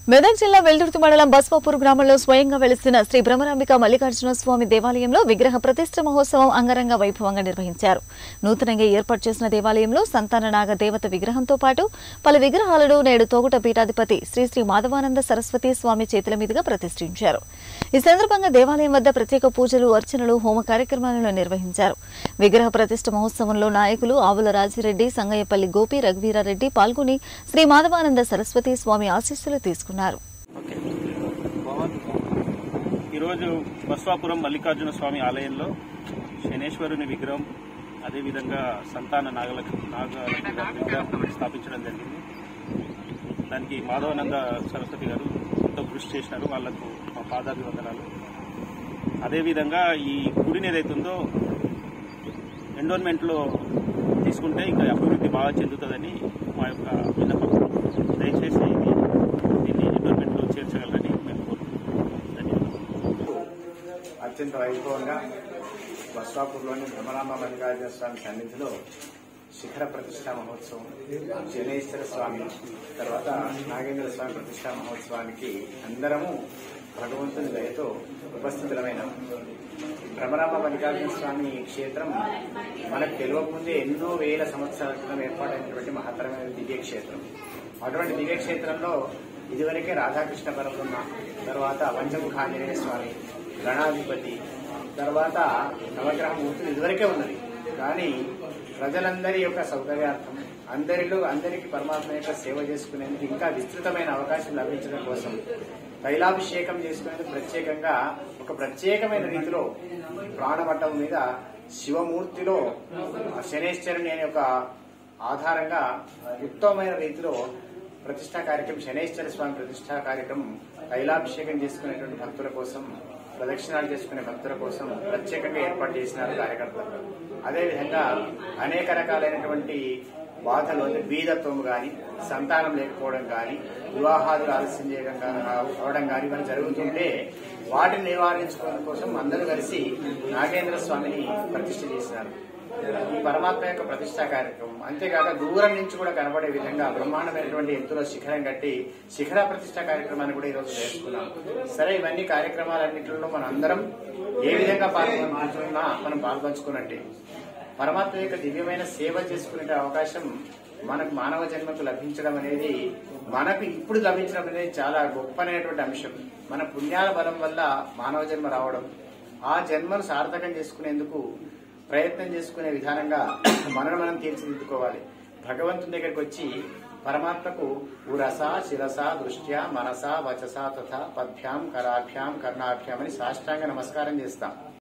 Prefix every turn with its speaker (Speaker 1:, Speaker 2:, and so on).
Speaker 1: మెదక్ జిల్లా వెల్దుర్తి మండలం బస్వాపూర్ గ్రామంలో స్వయంగా వెలిసిన శ్రీ భ్రమరాంబిక మల్లికార్జున స్వామి దేవాలయంలో విగ్రహ ప్రతిష్ఠ మహోత్సవం అంగరంగ వైభవంగా నిర్వహించారు నూతనంగా ఏర్పాటు చేసిన దేవాలయంలో సంతాన నాగ దేవత విగ్రహంతో పాటు పలు విగ్రహాలను నేడు తోగుట పీఠాధిపతి శ్రీ శ్రీ మాధవానంద సరస్వతి స్వామి చేతుల మీదుగా ప్రతిష్ఠించారు ఈ సందర్భంగా దేవాలయం వద్ద ప్రత్యేక పూజలు అర్చనలు హోమ కార్యక్రమాలను నిర్వహించారు విగ్రహ ప్రతిష్ఠ మహోత్సవంలో నాయకులు ఆవుల రాజిరెడ్డి సంగయ్యపల్లి గోపి రఘువీరారెడ్డి పాల్గొని శ్రీ మాధవానంద సరస్వతి స్వామి ఆశీస్సులు తీసుకున్నారు
Speaker 2: ఓకే పవన్ ఈరోజు బస్వాపురం మల్లికార్జున స్వామి ఆలయంలో శనేశ్వరుని విగ్రహం అదేవిధంగా సంతాన నాగలక్ష్మి నాగలక్ష్మి గారి విగ్రహం స్థాపించడం జరిగింది దానికి మాధవానంద సరస్వతి గారు ఎంతో కృషి చేసినారు వాళ్లకు మా పాదాభివందనాలు అదేవిధంగా ఈ గుడిని ఏదైతుందో ఎండోన్మెంట్లో తీసుకుంటే ఇంకా అభివృద్ధి బాగా చెందుతుందని మా యొక్క విన్నపం దయచేసి ఇది దీన్ని ఎండోన్మెంట్లో చేర్చగలరని మేము కోరుతున్నాం ధన్యవాదాలు
Speaker 3: అత్యంత వైభవంగా బస్వాపూర్లోని భ్రమరామ మల్లికార్జున స్వామి సన్నిధిలో శిఖర ప్రతిష్టా మహోత్సవం జనేశ్వర స్వామి తర్వాత నాగేంద్ర స్వామి ప్రతిష్టా మహోత్సవానికి అందరము భగవంతుని దయతో ఉపస్థితులమైన భ్రమరామ మల్లికార్జున స్వామి క్షేత్రం మనకు తెలియకముందే ఎన్నో వేల సంవత్సరాల క్రితం ఏర్పాటైనటువంటి మహత్తరమైన దివ్య క్షేత్రం అటువంటి దివ్య క్షేత్రంలో ఇదివరకే రాధాకృష్ణ పరబ్రహ్మ తర్వాత పంచముఖ ఆంజనేయ స్వామి గణాధిపతి తర్వాత నవగ్రహమూర్తులు ఇదివరకే ఉన్నది కానీ ప్రజలందరి యొక్క సౌకర్యార్థం అందరిలో అందరికీ పరమాత్మ యొక్క సేవ చేసుకునేందుకు ఇంకా విస్తృతమైన అవకాశం లభించడం కోసం తైలాభిషేకం చేసుకునేందుకు ప్రత్యేకంగా ఒక ప్రత్యేకమైన రీతిలో ప్రాణమట్టం మీద శివమూర్తిలో శనేశ్వరుని అనే ఒక ఆధారంగా ఉత్తమమైన రీతిలో ప్రతిష్టా కార్యక్రమం శనేశ్వర స్వామి ప్రతిష్టా కార్యక్రమం తైలాభిషేకం చేసుకునేటువంటి భక్తుల కోసం ప్రదక్షిణాలు చేసుకునే భక్తుల కోసం ప్రత్యేకంగా ఏర్పాటు చేసినారు కార్యకర్తలు అదేవిధంగా అనేక రకాలైనటువంటి బాధలు అంటే బీదత్వం గాని సంతానం లేకపోవడం గాని వివాహాదులు ఆలస్యం చేయడం గాని అవడం గాని ఇవన్నీ జరుగుతుంటే వాటిని నివారించుకోవడం కోసం అందరూ కలిసి నాగేంద్ర స్వామిని ప్రతిష్ఠ చేసినారు ఈ పరమాత్మ యొక్క ప్రతిష్టా కార్యక్రమం అంతేకాక దూరం నుంచి కూడా కనబడే విధంగా బ్రహ్మాండమైనటువంటి ఎత్తులో శిఖరం కట్టి శిఖర ప్రతిష్టా కార్యక్రమాన్ని కూడా ఈరోజు చేసుకున్నాం సరే ఇవన్నీ కార్యక్రమాలన్నింటిలో మనం అందరం ఏ విధంగా పాల్గొంటున్నా మనం పాల్పంచుకున్నట్టే పరమాత్మ యొక్క దివ్యమైన సేవ చేసుకునే అవకాశం మనకు మానవ జన్మకు లభించడం అనేది మనకు ఇప్పుడు లభించడం అనేది చాలా గొప్పనైనటువంటి అంశం మన పుణ్యాల బలం వల్ల మానవ జన్మ రావడం ఆ జన్మను సార్థకం చేసుకునేందుకు ప్రయత్నం చేసుకునే విధానంగా మనను మనం తీర్చిదిద్దుకోవాలి భగవంతుని దగ్గరికి వచ్చి పరమాత్మకు ఉరస శిరస దృష్ట్యా మనస వచస తథా పద్భ్యాం కరాభ్యాం కర్ణాభ్యాం అని సాష్టాంగ నమస్కారం చేస్తాం